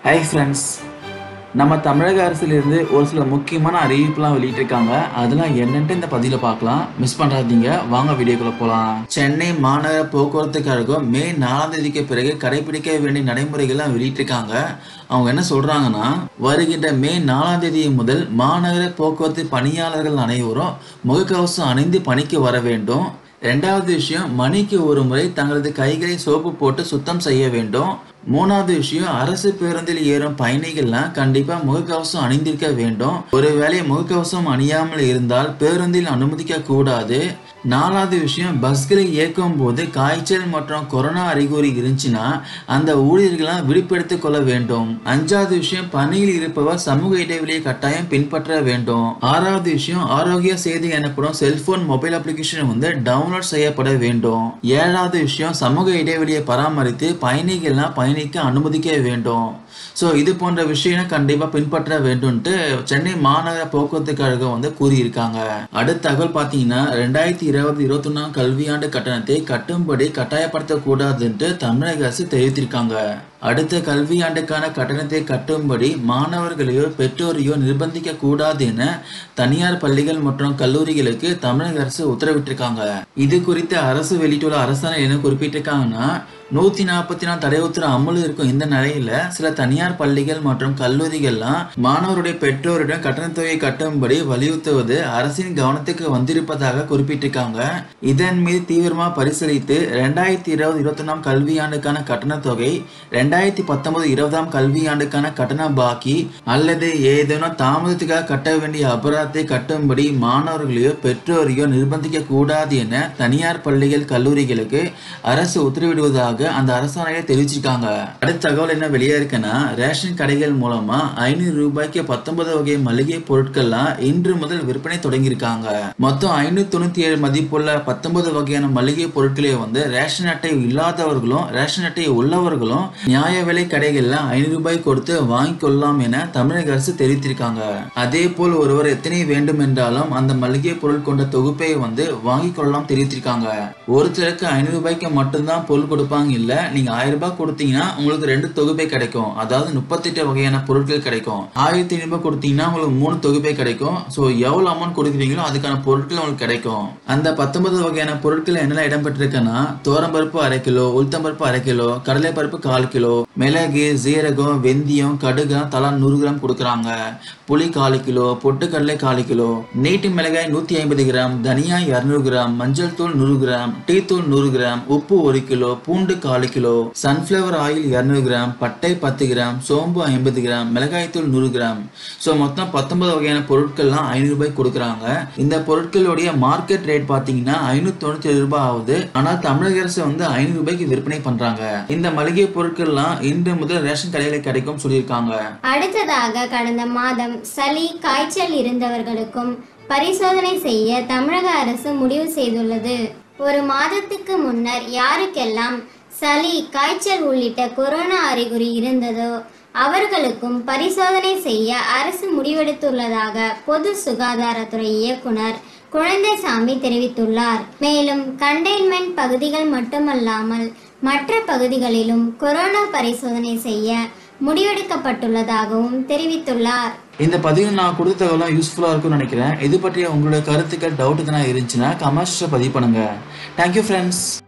hi friends நம்ம தமிழக அரசிலிருந்து ஒரு சில முக்கியமான அறிவிப்புலாம் வெளியிட்டிருக்காங்க அதெல்லாம் என்னன்ட்டு இந்த பதிவில் பார்க்கலாம் மிஸ் பண்ணுறாதீங்க வாங்க வீடியோக்குள்ள போகலாம் சென்னை மாநகர போக்குவரத்து கழகம் மே நாலாம் தேதிக்கு பிறகு கடைபிடிக்க வேண்டிய நடைமுறைகள்லாம் வெளியிட்டிருக்காங்க அவங்க என்ன சொல்றாங்கன்னா வருகின்ற மே நாலாம் தேதி முதல் மாநகர போக்குவரத்து பணியாளர்கள் அனைவரும் முகக்கவசம் அணிந்து பணிக்கு வர வேண்டும் ரெண்டாவது விஷயம் மணிக்கு ஒரு முறை தங்களது கைகளை சோப்பு போட்டு சுத்தம் செய்ய வேண்டும் மூணாவது விஷயம் அரசு பேருந்தில் ஏறும் பயணிகள்லாம் கண்டிப்பா முகக்கவசம் அணிந்திருக்க வேண்டும் ஒருவேளை முகக்கவசம் அணியாமல் இருந்தால் பேருந்தில் அனுமதிக்க கூடாது நாலாவது விஷயம் பஸ்களை இயக்கும் போது காய்ச்சல் மற்றும் கொரோனா அறிகுறி இருந்துச்சுன்னா அந்த ஊழியர்களாம் விடுப்பெடுத்துக் கொள்ள வேண்டும் அஞ்சாவது விஷயம் பணியில் இருப்பவர் சமூக இடைவெளியை கட்டாயம் பின்பற்ற வேண்டும் ஆறாவது விஷயம் ஆரோக்கிய செய்தி எனப்படும் செல்போன் மொபைல் அப்ளிகேஷன் வந்து டவுன்லோட் செய்யப்பட வேண்டும் ஏழாவது விஷயம் சமூக இடைவெளியை பராமரித்து பயணிகள்லாம் பயணிக்க அனுமதிக்க வேண்டும் ஸோ இது போன்ற விஷயம் கண்டிப்பாக பின்பற்ற வேண்டும்ட்டு சென்னை மாநகர போக்குவரத்து கழகம் வந்து கூறியிருக்காங்க அடுத்த தகவல் பார்த்தீங்கன்னா ரெண்டாயிரத்தி இருபது இருபத்தொன்னாம் கல்வியாண்டு கட்டணத்தை கட்டும்படி கட்டாயப்படுத்தக்கூடாதுன்ட்டு தமிழக அரசு தெரிவித்திருக்காங்க அடுத்த கல்வியாண்டுக்கான கட்டணத்தை கட்டும்படி மாணவர்களையோ பெற்றோரையோ நிர்பந்திக்க கூடாது என தனியார் பள்ளிகள் மற்றும் கல்லூரிகளுக்கு தமிழக அரசு உத்தரவிட்டிருக்காங்க இது குறித்து அரசு வெளியிட்டுள்ள அரசாணை என்ன குறிப்பிட்டிருக்காங்கன்னா நூத்தி நாற்பத்தி நாலு தடை உத்தரவு அமல் இருக்கும் இந்த நிலையில சில தனியார் பள்ளிகள் மற்றும் கல்லூரிகள்லாம் மாணவருடைய பெற்றோரிடம் கட்டணத்தொகையை கட்டும்படி வலியுறுத்துவது அரசின் கவனத்துக்கு வந்திருப்பதாக குறிப்பிட்டிருக்காங்க இதன் மீது தீவிரமா பரிசீலித்து ரெண்டாயிரத்தி இருபது இருபத்தொன்னாம் கல்வியாண்டுக்கான கட்டணத் தொகை ரெண்டாயிரத்தி பத்தொன்பது இருபதாம் கல்வியாண்டுக்கான கட்டண பாக்கி அல்லது ஏதேனும் தாமதத்துக்காக கட்ட வேண்டிய அபராதத்தை கட்டும்படி மாணவர்களையோ பெற்றோரையோ நிர்பந்திக்க கூடாது என தனியார் பள்ளிகள் கல்லூரிகளுக்கு அரசு உத்தரவிடுவதாக அந்த அரசாணையை தெரிவிச்சிருக்காங்க அடுத்த தகவல் என்ன வெளியே இருக்குன்னா ரேஷன் கடைகள் மூலமா ஐநூறு ரூபாய்க்கு பத்தொன்பது வகை மளிகை பொருட்கள்லாம் இன்று முதல் விற்பனை தொடங்கியிருக்காங்க மொத்தம் ஐநூத்தி தொண்ணூத்தி ஏழு மதிப்புள்ள பத்தொன்பது வகையான மளிகை பொருட்களை வந்து ரேஷன் அட்டை இல்லாதவர்களும் ரேஷன் அட்டை உள்ளவர்களும் நியாய விலை கடைகள்ல ஐநூறு ரூபாய் கொடுத்து வாங்கிக் கொள்ளலாம் என தமிழக அரசு தெரிவித்திருக்காங்க அதே போல் ஒருவர் எத்தனை வேண்டும் என்றாலும் அந்த மளிகை பொருள் கொண்ட தொகுப்பை வந்து வாங்கிக் கொள்ளலாம் தெரிவித்திருக்காங்க ஒருத்தருக்கு ஐநூறு ரூபாய்க்கு மட்டும்தான் பொருள் கொடுப்பாங்க இல்ல நீங்க ஆயிரம் ரூபாய் கொடுத்தீங்கன்னா உங்களுக்கு ரெண்டு தொகுப்பை கிடைக்கும் அதாவது முப்பத்தெட்டு வகையான பொருட்கள் கிடைக்கும் ஆயிரத்தி ஐநூறு ரூபாய் கொடுத்தீங்கன்னா உங்களுக்கு மூணு தொகுப்பை கிடைக்கும் ஸோ எவ்வளவு அமௌண்ட் கொடுக்குறீங்களோ அதுக்கான பொருட்கள் உங்களுக்கு கிடைக்கும் அந்த பத்தொன்பது வகையான பொருட்கள் என்னெல்லாம் இடம்பெற்றிருக்குன்னா தோரம்பருப்பு அரை கிலோ உளுத்தம்பருப்பு அரை கிலோ கடலைப்பருப்பு கால் கிலோ மிளகு சீரகம் வெந்தயம் கடுகம் தலா நூறு கிராம் கொடுக்குறாங்க புளி கால் கிலோ பொட்டுக்கடலை கால் கிலோ நீட்டு மிளகாய் நூற்றி ஐம்பது கிராம் தனியா இரநூறு கிராம் மஞ்சள் தூள் நூறு கிராம் டீ தூள் நூறு கிராம் உப்பு ஒரு கிலோ பூண்டு கால் கிலோ சன்ஃப்ளவர் ஆயில் இரநூறு கிராம் பட்டை பத்து கிராம் சோம்பு ஐம்பது கிராம் மிளகாய் தூள் நூறு கிராம் ஸோ மொத்தம் பத்தொன்பது வகையான பொருட்கள்லாம் ஐநூறு ரூபாய் கொடுக்குறாங்க இந்த பொருட்களுடைய மார்க்கெட் ரேட் பார்த்தீங்கன்னா ஐநூற்றி தொண்ணூற்றி ஏழு ரூபாய் ஆகுது ஆனால் தமிழக அரசு வந்து ஐநூறு ரூபாய்க்கு விற்பனை பண்றாங்க இந்த மளிகை பொருட்கள்லாம் இன்று முதல் ரேஷன் கடையில் கிடைக்கும் சொல்லியிருக்காங்க அடுத்ததாக கடந்த மாதம் சளி காய்ச்சல் இருந்தவர்களுக்கும் பரிசோதனை செய்ய தமிழக அரசு முடிவு செய்துள்ளது ஒரு மாதத்துக்கு முன்னர் யாருக்கெல்லாம் சளி காய்ச்சல் உள்ளிட்ட கொரோனா அறிகுறி இருந்ததோ அவர்களுக்கும் பரிசோதனை செய்ய அரசு முடிவெடுத்துள்ளதாக பொது சுகாதாரத்துறை இயக்குனர் குழந்தைசாமி தெரிவித்துள்ளார் மேலும் கண்டெய்ன்மெண்ட் பகுதிகள் மட்டுமல்லாமல் மற்ற பகுதிகளிலும் கொரோனா பரிசோதனை செய்ய முடிவெடுக்கப்பட்டுள்ளதாகவும் தெரிவித்துள்ளார் இந்த பதிவில் நான் கொடுத்த தகவலாம் யூஸ்ஃபுல்லாக இருக்கும்னு நினைக்கிறேன் இது பற்றிய உங்களுடைய கருத்துக்கள் டவுட் எதனா இருந்துச்சுன்னா கமெண்ட்ஸில் பதிவு பண்ணுங்க தேங்க்யூ ஃப்ரெண்ட்ஸ்